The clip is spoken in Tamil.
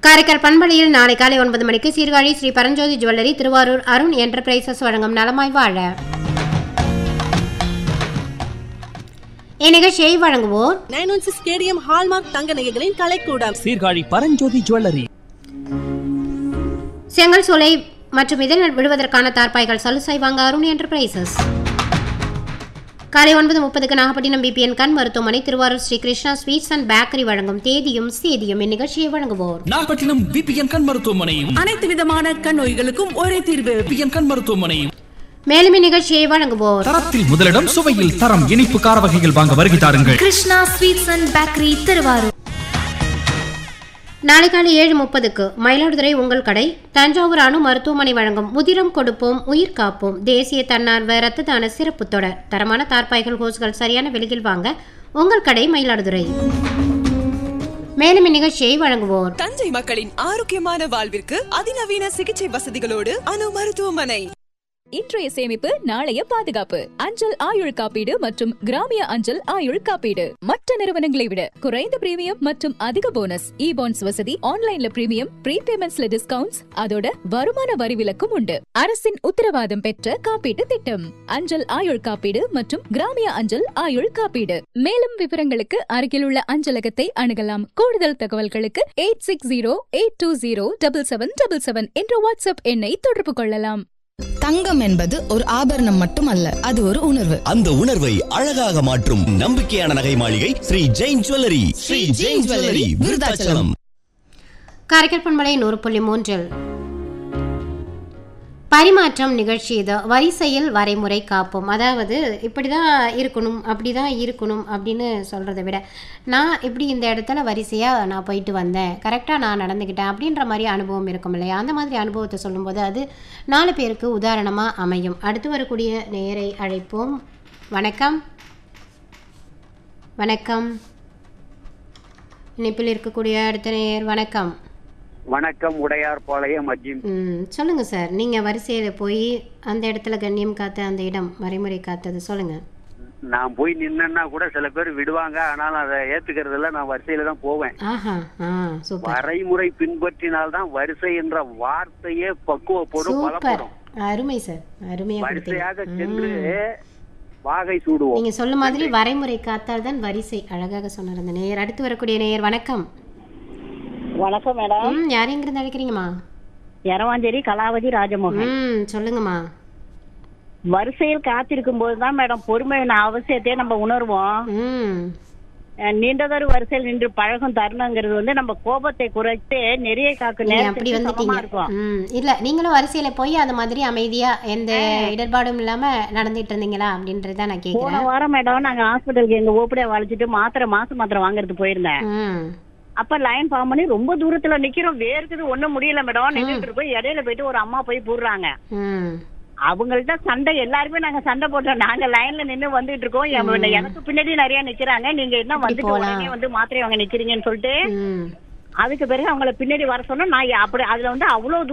காரைக்கால் பண்பலையில் நாளை காலை ஒன்பது மணிக்கு சீர்காழி ஸ்ரீ பரஞ்சோதி ஜுவல்லரி திருவாரூர் அருண் என்டர்பிரைசஸ் வழங்கும் நலமாய் வாழ இந்நிகழ்ச்சியை வழங்குவோர் nine one six KDM hallmark தங்க நகைகளின் கலைக்கூடம் சீர்காழி பரஞ்சோதி ஜுவல்லரி செங்கல் சோலை மற்றும் இதழ் விடுவதற்கான தார்பாய்கள் சலுசை வாங்க அருண் என்டர்பிரைசஸ் காலை ஒன்பது முப்பதுக்கு நாகப்பட்டினம் பிபிஎன் கண் மருத்துவமனை Thiruvarur Sri Krishna sweets and bakery வழங்கும் தேதியும் சேதியும் இந்நிகழ்ச்சியை வழங்குவோர் நாகப்பட்டினம் பிபிஎன் கண் மருத்துவமனையும் அனைத்து விதமான கண் நோய்களுக்கும் ஒரே தீர்வு பிபிஎன் கண் மருத்துவமனையும் மேலும் இந்நிகழ்ச்சியை வழங்குவோர் தரத்தில் முதலிடம் சுவையில் தரம் இனிப்பு கார வகைகள் வாங்க வருகை தாருங்கள் Krishna sweets and bakery Thiruvarur நாளை காலை ஏழு முப்பதுக்கு மயிலாடுதுறை உங்கள் கடை தஞ்சாவூர் அணு மருத்துவமனை வழங்கும் முதிரம் கொடுப்போம் உயிர் காப்போம் தேசிய தன்னார்வ இரத்த தான சிறப்பு தொடர் தரமான தார்பாய்கள் ஹோஸ்கள் சரியான விலையில் வாங்க உங்கள் கடை மயிலாடுதுறை மேலும் இந்நிகழ்ச்சியை வழங்குவோர் தஞ்சை மக்களின் ஆரோக்கியமான வாழ்விற்கு அதிநவீன சிகிச்சை வசதிகளோடு அணு மருத்துவமனை இன்றைய சேமிப்பு நாளைய பாதுகாப்பு அஞ்சல் ஆயுள் காப்பீடு மற்றும் கிராமிய அஞ்சல் ஆயுள் காப்பீடு மற்ற நிறுவனங்களை விட குறைந்த பிரீமியம் மற்றும் அதிக போனஸ் இ பாண்ட்ஸ் வசதி ஆன்லைன்ல பிரீமியம் ப்ரீபேமெண்ட்ஸ்ல டிஸ்கவுண்ட்ஸ் அதோட வருமான வரி விலக்கும் உண்டு அரசின் உத்தரவாதம் பெற்ற காப்பீட்டு திட்டம் அஞ்சல் ஆயுள் காப்பீடு மற்றும் கிராமிய அஞ்சல் ஆயுள் காப்பீடு மேலும் விவரங்களுக்கு அருகில் உள்ள அஞ்சலகத்தை அணுகலாம் கூடுதல் தகவல்களுக்கு eight six zero eight two zero double seven double seven என்ற வாட்ஸ்அப் எண்ணை தொடர்பு கொள்ளலாம் தங்கம் என்பது ஒரு ஆபரணம் மட்டுமல்ல அது ஒரு உணர்வு அந்த உணர்வை அழகாக மாற்றும் நம்பிக்கையான நகை மாளிகை ஸ்ரீ ஜெயின் ஜுவல்லரி ஸ்ரீ ஜெயின் ஜுவல்லரி விருதாச்சலம் காரைக்கால் பண்பலை நூறு புள்ளி மூன்றில் பரிமாற்றம் நிகழ்ச்சி இது வரிசையில் வரைமுறை காப்போம் அதாவது இப்படி தான் இருக்கணும் அப்படி தான் இருக்கணும் அப்படின்னு சொல்கிறத விட நான் இப்படி இந்த இடத்துல வரிசையாக நான் போயிட்டு வந்தேன் கரெக்டாக நான் நடந்துக்கிட்டேன் அப்படின்ற மாதிரி அனுபவம் இருக்கும் இல்லையா அந்த மாதிரி அனுபவத்தை சொல்லும்போது அது நாலு பேருக்கு உதாரணமாக அமையும் அடுத்து வரக்கூடிய நேரை அழைப்போம் வணக்கம் வணக்கம் இணைப்பில் இருக்கக்கூடிய அடுத்த நேர் வணக்கம் வணக்கம் உடையார் பாளையம் அஜிம் ம் சொல்லுங்க சார் நீங்க வரிசையில போய் அந்த இடத்துல கண்ணியம் காத்த அந்த இடம் வரைமுறை காத்தது சொல்லுங்க நான் போய் நின்னா கூட சில பேர் விடுவாங்க ஆனாலும் அதை ஏத்துக்கிறது இல்ல நான் வரிசையில தான் போவேன் ஆஹா ஆ சூப்பர் வரைமுறை பின்பற்றினால்தான் வரிசை என்ற வார்த்தையே பக்குவப்படும் சூப்பர் பலப்படும் அருமை சார் அருமையா வரிசையாக கொடுத்தீங்க சென்று ம். வாகை சூடுவோம் நீங்க சொல்ல மாதிரி வரைமுறை காத்தால் தான் வரிசை அழகாக சொன்னார் அந்த நேயர் அடுத்து வரக்கூடிய நேயர் வணக்கம் வணக்கம் மேடம் ம் யார் எங்கிருந்து அழைக்கிறீங்கம்மா எரவாஞ்சேரி கலாவதி ராஜமோகன் ம் சொல்லுங்கம்மா வரிசையில் காத்திருக்கும் போதுதான் மேடம் பொறுமையின் அவசியத்தை நம்ம உணர்வோம் ம் அஹ் நீண்டதொரு வரிசையில் நின்று பழகும் தருணங்கிறது வந்து நம்ம கோபத்தை குறைத்து நெறிய காக்கும் நீங்க அப்படி நேரத்துக்கு சமமா வந்துட்டீங்க இருக்கும் ம் இல்ல நீங்களும் வரிசையில போய் அந்த மாதிரி அமைதியா எந்த இடர்பாடும் இல்லாம நடந்துட்டு இருந்தீங்களா அப்படின்றத நான் போன கேக்குறேன் வாரம் மேடம் நாங்க ஹாஸ்பிட்டலுக்கு எங்க ஓப்படியா வளைச்சிட்டு மாத்திரை மாசு மாத்திரை வாங்குறதுக்கு போயிருந்தேன் ம் அப்ப லைன் ஃபார்ம் பண்ணி ரொம்ப தூரத்துல நிக்கிறோம் வேர்க்குது ஒண்ணும் முடியல மேடம் நின்றுட்டு இருக்கோம் இடையில போயிட்டு ஒரு அம்மா போய் போடுறாங்க ம் அவங்கள்ட்ட சண்டை எல்லாருமே நாங்க சண்டை போட்டோம் நாங்க லைன்ல நின்னு வந்துட்டு இருக்கோம் எம்- எனக்கு பின்னாடி நிறைய நிக்கிறாங்க நீங்க என்ன அப்படி வந்துட்டு போலாம். உடனே வந்து மாத்திரை வாங்க நிக்கிறீங்கன்னு சொல்லிட்டு ம் அதுக்கு பிறகு அவங்கள பின்னாடி வர சொன்னா நான் அப்படி அதுல வந்து அவ்வளவு